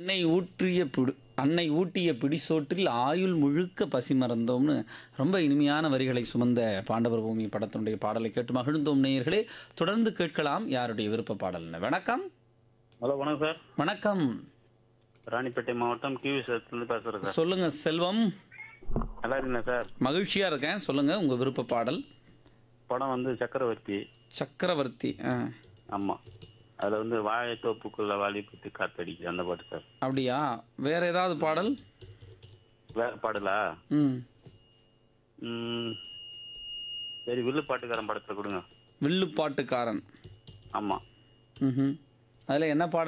அன்னை ஊற்றிய பிடி அன்னை ஊட்டிய பிடிசோற்றில் ஆயுள் முழுக்க பசி மறந்தோம்னு ரொம்ப இனிமையான வரிகளை சுமந்த பாண்டவர் பூமி படத்தினுடைய பாடலை கேட்டு மகிழ்ந்தோம் நேயர்களே தொடர்ந்து கேட்கலாம் யாருடைய விருப்ப பாடல்னு வணக்கம் ஹலோ வணக்கம் சார் வணக்கம் ராணிப்பேட்டை மாவட்டம் கிவி சேலத்துலேருந்து பேசுகிறேன் சார் சொல்லுங்க செல்வம் நல்லா இருக்கீங்களா சார் மகிழ்ச்சியா இருக்கேன் சொல்லுங்க உங்க விருப்ப பாடல் படம் வந்து சக்கரவர்த்தி சக்கரவர்த்தி ஆ ஆமாம் அதில் வந்து வாழைத்தோப்புக்குள்ள வாலி பற்றி காத்தடிக்குது அந்த பாட்டு சார் அப்படியா வேற ஏதாவது பாடல் வேற பாடலா ம் ம், சரி வில்லு பாட்டுக்காரன் படத்தில் கொடுங்க வில்லுப்பாட்டுக்காரன் ஆமாம் ம் அதில் என்ன பாடல்